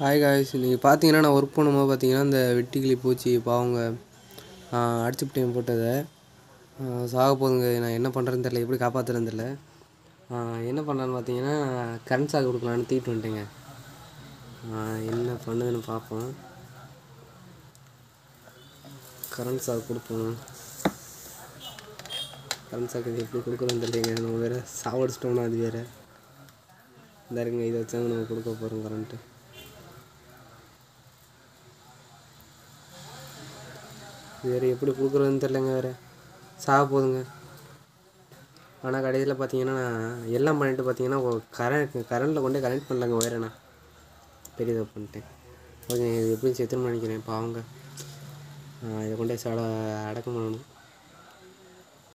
hi guys நீங்கள் பார்த்தீங்கன்னா நான் ஒர்க் பண்ணும்போது பார்த்தீங்கன்னா இந்த வெட்டிக்கிளி பூச்சி பாவங்க அடிச்சுப்பிட்டேன் போட்டதை ஆ, சாக போகுதுங்க நான் என்ன பண்ணுறேன்னு தெரில எப்படி காப்பாற்றுறேன்னு தெரில ஆ, என்ன பண்ணலான்னு பார்த்தீங்கன்னா கரண்ட் சாக்கு கொடுக்கலான்னு தூக்கிட்டு வந்துட்டேங்க ஆ, என்ன பண்ணுதுன்னு பார்ப்போம் கரண்ட் சாக்கு கொடுப்போம் கரண்ட் சாக்கு இது எப்படி கொடுக்குறோன்னு தெரியலைங்க நம்ம வேறு சாவடிச்சிட்டோம்னா அது வேறு இந்த இருங்க இதை வச்சாங்க நம்ம கொடுக்க போகிறோம் கரண்ட்டு வேறு எப்படி கொடுக்குறதுன்னு தெரிலங்க வேறு சாக போகுதுங்க ஆனால் கடைசியில் பார்த்தீங்கன்னா நான் எல்லாம் பண்ணிட்டு பார்த்தீங்கன்னா கரண்ட் கரண்ட்டில் கொண்டு கனெக்ட் பண்ணலங்க ஒயரை நான் பெரிய தப்பு பண்ணிட்டேன் ஓகே இது எப்படியும் செத்துன்னு நினைக்கிறேன் பாவங்க ஆ, இதை கொண்டு போய் சட அடக்கம் பண்ணணும்